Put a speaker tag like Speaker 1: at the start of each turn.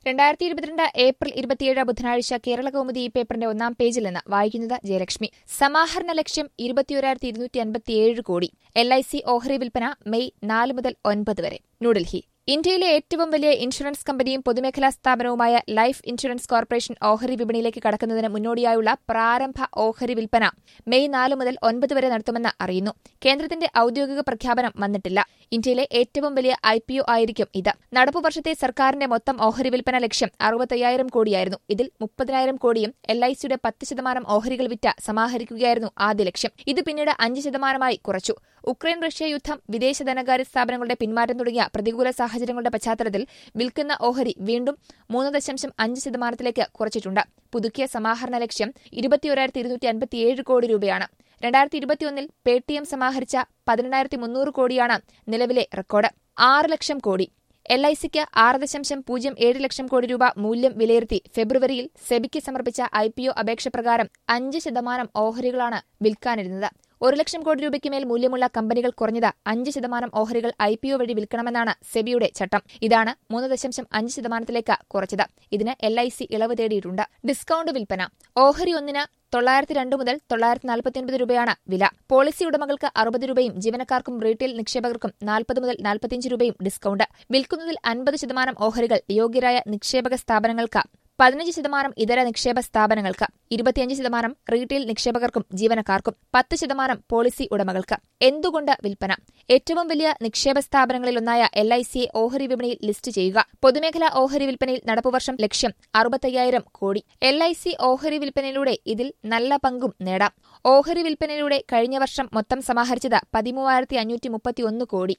Speaker 1: രണ്ടായിരത്തി ഇരുപത്തിരണ്ട് ഏപ്രിൽ ഇരുപത്തിയേഴ് ബുധനാഴ്ച കേരള കൗമുദി ഈ പേപ്പറിന്റെ ഒന്നാം പേജിൽ നിന്ന് വായിക്കുന്നത് ജയലക്ഷ്മി സമാഹരണ ലക്ഷ്യം ഇരുപത്തിയൊരായിരത്തി ഇരുന്നൂറ്റി അൻപത്തിയേഴ് കോടി എൽ ഐ സി ഓഹരി വിൽപ്പന മെയ് നാല് മുതൽ ഒൻപത് വരെ ന്യൂഡൽഹി ഇന്ത്യയിലെ ഏറ്റവും വലിയ ഇൻഷുറൻസ് കമ്പനിയും പൊതുമേഖലാ സ്ഥാപനവുമായ ലൈഫ് ഇൻഷുറൻസ് കോർപ്പറേഷൻ ഓഹരി വിപണിയിലേക്ക് കടക്കുന്നതിന് മുന്നോടിയായുള്ള പ്രാരംഭ ഓഹരി വിൽപ്പന മെയ് നാല് മുതൽ ഒൻപത് വരെ നടത്തുമെന്ന് അറിയുന്നു കേന്ദ്രത്തിന്റെ ഔദ്യോഗിക പ്രഖ്യാപനം വന്നിട്ടില്ല ഇന്ത്യയിലെ ഏറ്റവും വലിയ ഐ പി ഒ ആയിരിക്കും ഇത് നടപ്പു വർഷത്തെ സർക്കാരിന്റെ മൊത്തം ഓഹരി വിൽപ്പന ലക്ഷ്യം അറുപത്തയ്യായിരം കോടിയായിരുന്നു ഇതിൽ മുപ്പതിനായിരം കോടിയും എൽ ഐ സിയുടെ പത്ത് ശതമാനം ഓഹരികൾ വിറ്റ് സമാഹരിക്കുകയായിരുന്നു ആദ്യ ലക്ഷ്യം ഇത് പിന്നീട് അഞ്ച് ശതമാനമായി കുറച്ചു ഉക്രൈൻ റഷ്യ യുദ്ധം വിദേശ ധനകാര്യ സ്ഥാപനങ്ങളുടെ പിന്മാറ്റം തുടങ്ങിയ പ്രതികൂല സാഹചര്യങ്ങളുടെ പശ്ചാത്തലത്തിൽ വിൽക്കുന്ന ഓഹരി വീണ്ടും മൂന്ന് ദശാംശം അഞ്ച് ശതമാനത്തിലേക്ക് കുറച്ചിട്ടുണ്ട് പുതുക്കിയ സമാഹരണ ലക്ഷ്യം ഇരുപത്തിയൊരായിരത്തി ഇരുന്നൂറ്റി അൻപത്തിയേഴ് കോടി രൂപയാണ് രണ്ടായിരത്തി ഇരുപത്തിയൊന്നിൽ പേടിഎം സമാഹരിച്ച പതിനെണ്ണായിരത്തി മുന്നൂറ് കോടിയാണ് നിലവിലെ റെക്കോർഡ് ആറ് ലക്ഷം കോടി എൽ ഐ സിക്ക് ആറ് ദശാംശം പൂജ്യം ഏഴ് ലക്ഷം കോടി രൂപ മൂല്യം വിലയിരുത്തി ഫെബ്രുവരിയിൽ സെബിക്ക് സമർപ്പിച്ച ഐ പി ഒ അപേക്ഷ പ്രകാരം അഞ്ച് ശതമാനം ഓഹരികളാണ് വിൽക്കാനിരുന്നത് ഒരു ലക്ഷം കോടി രൂപയ്ക്ക് മേൽ മൂല്യമുള്ള കമ്പനികൾ കുറഞ്ഞത് അഞ്ച് ശതമാനം ഓഹരികൾ ഐ പി ഒ വഴി വിൽക്കണമെന്നാണ് സെബിയുടെ ചട്ടം ഇതാണ് മൂന്ന് ദശാംശം അഞ്ച് ശതമാനത്തിലേക്ക് കുറച്ചത് ഇതിന് എൽ ഐ സി ഇളവ് തേടിയിട്ടുണ്ട് ഡിസ്കൌണ്ട് വിൽപ്പന ഓഹരി ഒന്നിന് തൊള്ളായിരത്തി രണ്ട് മുതൽ തൊള്ളായിരത്തി നാൽപ്പത്തിയൊൻപത് രൂപയാണ് വില പോളിസി ഉടമകൾക്ക് അറുപത് രൂപയും ജീവനക്കാർക്കും റീറ്റെയിൽ നിക്ഷേപകർക്കും നാൽപ്പത് മുതൽ നാൽപ്പത്തിയഞ്ച് രൂപയും ഡിസ്കൌണ്ട് വിൽക്കുന്നതിൽ അൻപത് ശതമാനം ഓഹരികൾ യോഗ്യരായ നിക്ഷേപക സ്ഥാപനങ്ങൾക്ക് പതിനഞ്ച് ശതമാനം ഇതര നിക്ഷേപ സ്ഥാപനങ്ങൾക്ക് ഇരുപത്തിയഞ്ച് ശതമാനം റീറ്റെയിൽ നിക്ഷേപകർക്കും ജീവനക്കാർക്കും പത്ത് ശതമാനം പോളിസി ഉടമകൾക്ക് എന്തുകൊണ്ട് വിൽപ്പന ഏറ്റവും വലിയ നിക്ഷേപ സ്ഥാപനങ്ങളിലൊന്നായ എൽ ഐ സിയെ ഓഹരി വിപണിയിൽ ലിസ്റ്റ് ചെയ്യുക പൊതുമേഖലാ ഓഹരി വിൽപ്പനയിൽ നടപ്പുവർഷം ലക്ഷ്യം അറുപത്തയ്യായിരം കോടി എൽ ഐ സി ഓഹരി വിൽപ്പനയിലൂടെ ഇതിൽ നല്ല പങ്കും നേടാം ഓഹരി വിൽപ്പനയിലൂടെ കഴിഞ്ഞ വർഷം മൊത്തം സമാഹരിച്ചത് പതിമൂവായിരത്തി അഞ്ഞൂറ്റി മുപ്പത്തിയൊന്ന് കോടി